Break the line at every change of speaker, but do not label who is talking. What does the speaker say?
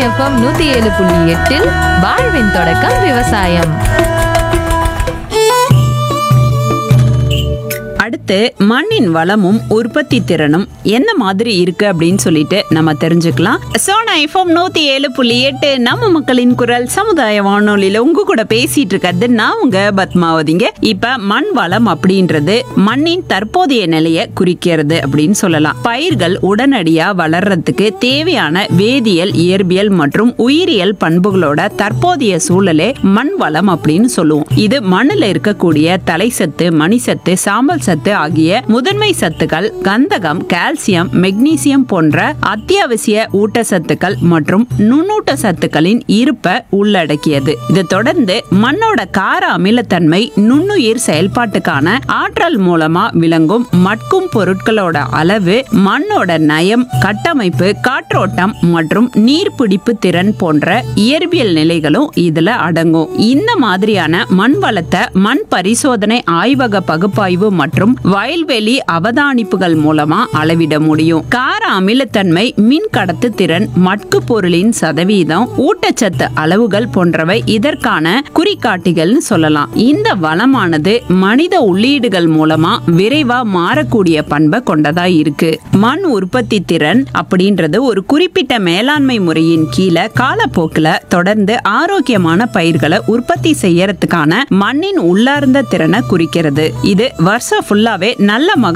FM நூத்தி ஏழு புள்ளி எட்டில் வாழ்வின் தொடக்கம் விவசாயம்
அடுத்து மண்ணின் வளமும் உற்பத்தி திறனும் என்ன மாதிரி இருக்கு அப்படின்னு சொல்லிட்டு நம்ம தெரிஞ்சுக்கலாம் சோனா எஃப்எம் நூத்தி ஏழு புள்ளி எட்டு நம்ம மக்களின் குரல் சமுதாய வானொலியில உங்க கூட பேசிட்டு இருக்கிறது நான் உங்க பத்மாவதிங்க இப்ப மண் வளம் அப்படின்றது மண்ணின் தற்போதைய நிலையை குறிக்கிறது அப்படின்னு சொல்லலாம் பயிர்கள் உடனடியா வளர்றதுக்கு தேவையான வேதியியல் இயற்பியல் மற்றும் உயிரியல் பண்புகளோட தற்போதைய சூழலே மண் வளம் அப்படின்னு சொல்லுவோம் இது மண்ணுல இருக்கக்கூடிய தலைசத்து மணிசத்து சாம்பல் சத்து ஆகிய முதன்மை சத்துக்கள் கந்தகம் கால்சியம் மெக்னீசியம் போன்ற அத்தியாவசிய ஊட்டச்சத்துக்கள் மற்றும் நுண்ணூட்ட சத்துக்களின் இருப்பை உள்ளடக்கியது இது தொடர்ந்து மண்ணோட கார அமிலத்தன்மை நுண்ணுயிர் செயல்பாட்டுக்கான ஆற்றல் மூலமா விளங்கும் மட்கும் பொருட்களோட அளவு மண்ணோட நயம் கட்டமைப்பு காற்றோட்டம் மற்றும் நீர்பிடிப்பு திறன் போன்ற இயற்பியல் நிலைகளும் இதுல அடங்கும் இந்த மாதிரியான மண் வளத்தை மண் பரிசோதனை ஆய்வக பகுப்பாய்வு மற்றும் வயல்வெளி அவதானிப்புகள் மூலமா அளவிட முடியும் கார அமிலத்தன்மை மின் கடத்து திறன் மட்கு பொருளின் சதவீதம் ஊட்டச்சத்து அளவுகள் போன்றவை இதற்கான குறிகாட்டிகள்னு சொல்லலாம் இந்த வளமானது மனித உள்ளீடுகள் மூலமா விரைவா மாறக்கூடிய பண்பை கொண்டதா இருக்கு மண் உற்பத்தி திறன் அப்படின்றது ஒரு குறிப்பிட்ட மேலாண்மை முறையின் கீழே காலப்போக்குல தொடர்ந்து ஆரோக்கியமான பயிர்களை உற்பத்தி செய்யறதுக்கான மண்ணின் உள்ளார்ந்த திறனை குறிக்கிறது இது வருஷம் ஃபுல்லாவே நல்ல மக